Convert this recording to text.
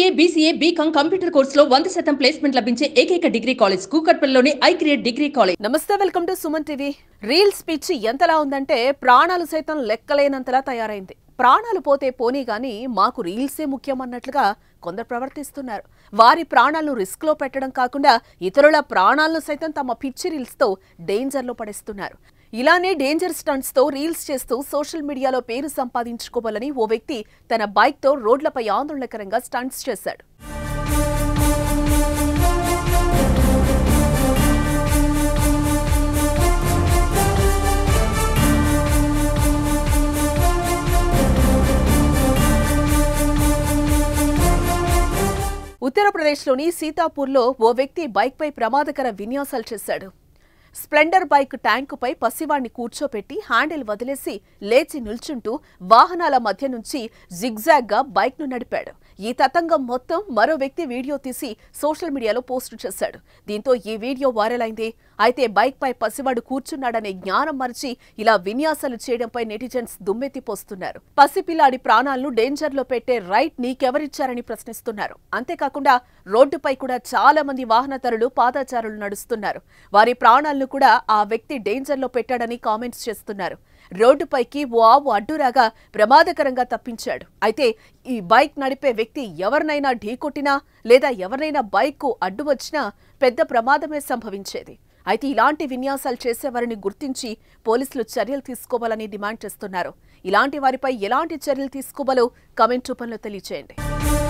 BCA BCA BCom computer కోర్సులో వంద శాతం ప్లేస్మెంట్ లభించే ఏకైక డిగ్రీ కాలేజ్ కూకట్పల్లిలోని ఐ క్రియేట్ డిగ్రీ కాలేజ్ నమస్తే welcome to Suman TV reels పిచ్చి ఎంతలా ఉందంటే ప్రాణాలు సైతం లెక్కలేనంతలా తయారైంది ప్రాణాలు పోతే పోనీ గాని మాకు రీల్సే ముఖ్యం అన్నట్లుగా కొందరు ప్రవర్తిస్తున్నారు వారి ప్రాణాలను రిస్క్ లో పెట్టడం కాకుండా ఇతరుల ప్రాణాలను సైతం తమ పిచ్చి రీల్స్ తో డేంజర్ లో పడేస్తున్నారు ఇలానే డేంజర్ స్టంట్స్ తో రీల్స్ చేస్తూ సోషల్ మీడియాలో పేరు సంపాదించుకోవాలని ఓ వ్యక్తి తన బైక్ తో రోడ్లపై ఆందోళనకరంగా స్టంట్స్ చేశాడు ఉత్తరప్రదేశ్లోని సీతాపూర్లో ఓ వ్యక్తి బైక్పై ప్రమాదకర విన్యాసాలు చేశాడు స్ప్లెండర్ బైక్ ట్యాంకుపై పసివాణ్ణి కూర్చోపెట్టి హ్యాండిల్ వదిలేసి లేచి నిల్చుంటూ వాహనాల మధ్య నుంచి జిగ్జాగ్గా బైక్ను నడిపాడు ఈ తతంగం మొత్తం మరో వ్యక్తి వీడియో తీసి సోషల్ మీడియాలో పోస్ట్ చేశాడు దీంతో ఈ వీడియో వైరల్ అయింది అయితే బైక్పై పసివాడు కూర్చున్నాడనే జ్ఞానం మరిచి ఇలా విన్యాసాలు చేయడంపై నెటిజన్స్ దుమ్మెత్తిపోస్తున్నారు పసిపిల్లాడి ప్రాణాలను డేంజర్లో పెట్టే రైట్ నీకెవరిచ్చారని ప్రశ్నిస్తున్నారు అంతేకాకుండా రోడ్డుపై కూడా చాలా మంది వాహనదారులు పాదాచారులు నడుస్తున్నారు వారి ప్రాణాలను కూడా ఆ వ్యక్తి డేంజర్లో పెట్టాడని కామెంట్స్ చేస్తున్నారు రోడ్డుపైకి ఓ ఆవు అడ్డురాగా ప్రమాదకరంగా తప్పించాడు అయితే ఈ బైక్ నడిపే వ్యక్తి ఎవరినైనా ఢీకొట్టినా లేదా ఎవరినైనా బైక్కు అడ్డు వచ్చినా పెద్ద ప్రమాదమే సంభవించేది అయితే ఇలాంటి విన్యాసాలు చేసేవారిని గుర్తించి పోలీసులు చర్యలు తీసుకోవాలని డిమాండ్ చేస్తున్నారు ఇలాంటి వారిపై ఎలాంటి చర్యలు తీసుకోవాలో కమెంట్ రూపంలో తెలియచేయండి